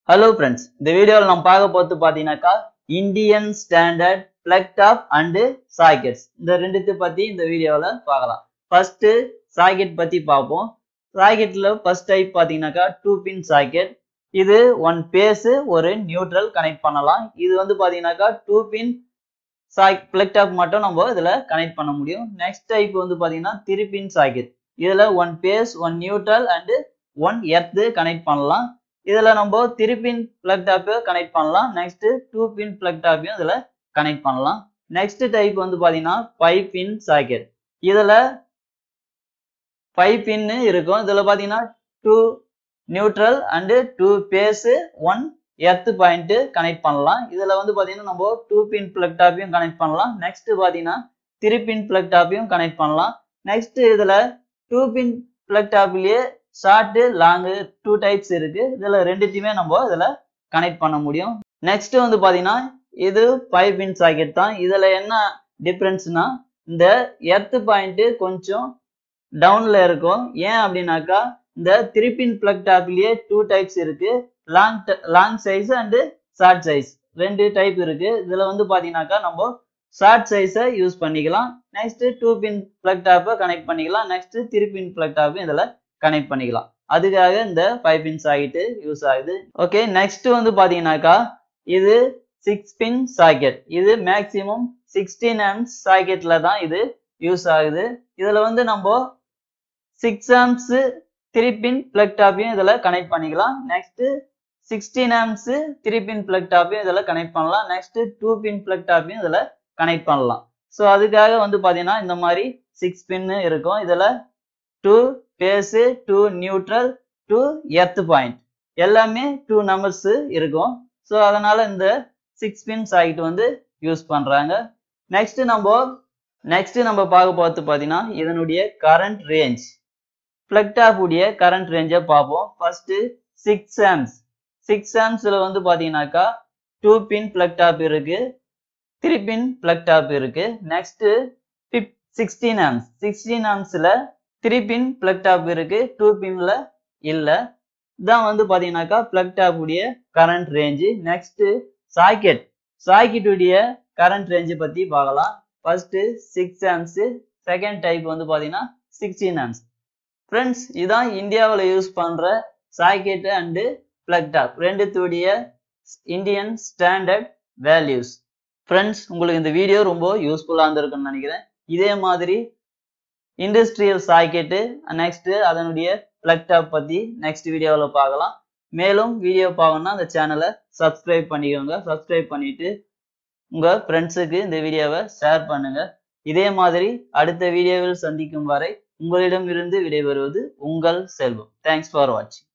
hello friends இந்த வீடியோவில் நம்ம பார்க்க போகிறது பார்த்தீங்கன்னாக்கா Indian standard plug top and sockets இந்த ரெண்டுத்தை பற்றி இந்த வீடியோவில் பார்க்கலாம் ஃபர்ஸ்ட் சாக்கெட் பற்றி பார்ப்போம் சாக்கெட்டில் ஃபர்ஸ்ட் டைப் பார்த்தீங்கன்னாக்கா டூ பின் சாக்கெட் இது ஒன் பேஸு ஒரு நியூட்ரல் கனெக்ட் பண்ணலாம் இது வந்து பார்த்தீங்கன்னாக்கா two pin sock plug top மட்டும் நம்ம இதில் கனெக்ட் பண்ண முடியும் நெக்ஸ்ட் டைப் வந்து பார்த்தீங்கன்னா த்ரீ பின் சாக்கெட் இதில் one phase one neutral and one earth connect பண்ணலாம் இதுல நம்ம த்ரீ பின் பிளக் டாப்பை கனெக்ட் பண்ணலாம் நெக்ஸ்ட் டூ பின் பிளக் டாப்பையும் இதுல கனெக்ட் பண்ணலாம் நெக்ஸ்ட் டைப் வந்து பாத்தீங்கன்னா ஃபைவ் பின் சாக்கெட் இதுல ஃபைவ் பின்னு இருக்கும் இதுல பாத்தீங்கன்னா two neutral and two phase one earth point connect பண்ணலாம் இதுல வந்து பாத்தீங்கன்னா நம்ம டூ பின் பிளக் டாப்பையும் கனெக்ட் பண்ணலாம் நெக்ஸ்ட் பாத்தீங்கன்னா த்ரீ பின் பிளக் டாப்பையும் கனெக்ட் பண்ணலாம் நெக்ஸ்ட் இதுல டூ பின் பிளக் டாப்லயே ஷார்ட்டு லாங்கு டூ டைப்ஸ் இருக்கு இதுல ரெண்டுத்தையுமே நம்ம இதுல கனெக்ட் பண்ண முடியும் நெக்ஸ்ட் வந்து பாத்தீங்கன்னா இது ஃபைவ் பின் சாக்கெட் தான் இதுல என்ன டிஃப்ரென்ஸ்னா இந்த எர்த் பாயிண்ட் கொஞ்சம் டவுன்ல இருக்கும் ஏன் அப்படின்னாக்கா இந்த த்ரீ பின் பிளக் டாப்லயே டூ டைப்ஸ் இருக்கு long long size and short size ரெண்டு டைப் இருக்கு இதுல வந்து பாத்தீங்கன்னாக்கா நம்ம ஷார்ட் சைஸை யூஸ் பண்ணிக்கலாம் நெக்ஸ்ட் டூ பின் பிளக் டாப்பை கனெக்ட் பண்ணிக்கலாம் நெக்ஸ்ட் த்ரீ பின் பிளக் டாப்பையும் இதுல கனெக்ட் பண்ணிக்கலாம் அதுக்காக இந்த ஃபைவ் பின் சாக்கெட்டு யூஸ் ஆகுது ஓகே நெக்ஸ்ட் வந்து பாத்தீங்கன்னாக்கா இது சிக்ஸ் பின் சாக்கெட் இது மேக்சிமம் சிக்ஸ்டீன் ஆம்ஸ் சாக்கெட்ல தான் இது யூஸ் ஆகுது இதுல வந்து நம்ம six amps three pin plug டாப்பையும் இதுல கனெக்ட் பண்ணிக்கலாம் next sixteen amps three pin plug டாப்பையும் இதுல கனெக்ட் பண்ணலாம் நெக்ஸ்ட் டூ பின் பிளக் டாப்பையும் இதுல கனெக்ட் பண்ணலாம் ஸோ அதுக்காக வந்து பாத்தீங்கன்னா இந்த மாதிரி சிக்ஸ் பின்னு இருக்கும் இதுல two phase two neutral two earth point எல்லாமே டூ நம்பர்ஸ் இருக்கும் ஸோ அதனால இந்த சிக்ஸ் பின் சாக்கெட் வந்து யூஸ் பண்றாங்க நெக்ஸ்ட் நம்ம நெக்ஸ்ட் நம்ம பார்க்க போகிறது பார்த்தீங்கன்னா இதனுடைய கரண்ட் ரேஞ்ச் பிளக் டாப் உடைய கரண்ட் ரேஞ்சை பார்ப்போம் ஃபர்ஸ்ட் சிக்ஸ் ஆம்ஸ் சிக்ஸ் ஆம்ஸ்ல வந்து பார்த்தீங்கன்னாக்கா டூ பின் பிளக் டாப் இருக்கு த்ரீ பின் பிளக் டாப் இருக்கு நெக்ஸ்ட் சிக்ஸ்டீன் ஆம்ஸ் சிக்ஸ்டீன் ஆம்ஸ்ல த்ரீ பின் பிளக் டாப் இருக்கு டூ பின்ல இல்ல இதான் வந்து பாத்தீங்கன்னாக்கா பிளக் டாப் உடைய current range next socket socket உடைய கரண்ட் ரேஞ்சு பத்தி பார்க்கலாம் first six amps second type வந்து பாத்தீங்கன்னா சிக்ஸ்டீன் ஆம்ஸ் ஃப்ரெண்ட்ஸ் இதான் இந்தியாவில் யூஸ் பண்ற சாக்கெட் அண்டு பிளக் டாப் ரெண்டுத்துடைய இந்தியன் ஸ்டாண்டர்ட் வேல்யூஸ் ஃப்ரெண்ட்ஸ் உங்களுக்கு இந்த வீடியோ ரொம்ப யூஸ்ஃபுல்லாக இருந்திருக்குன்னு நினைக்கிறேன் இதே மாதிரி இண்டஸ்ட்ரியல் சாக்கெட்டு நெக்ஸ்ட் அதனுடைய பிளக் டாப் பத்தி நெக்ஸ்ட் வீடியோவில் பார்க்கலாம் மேலும் வீடியோ பார்க்கணும்னா அந்த சேனலை சப்ஸ்கிரைப் பண்ணிக்கோங்க சப்ஸ்கிரைப் பண்ணிட்டு உங்க ஃப்ரெண்ட்ஸுக்கு இந்த வீடியோவை ஷேர் பண்ணுங்க இதே மாதிரி அடுத்த வீடியோவில் சந்திக்கும் வரை உங்களிடம் இருந்து விடைபெறுவது உங்கள் செல்வம் தேங்க்ஸ் ஃபார் வாட்சிங்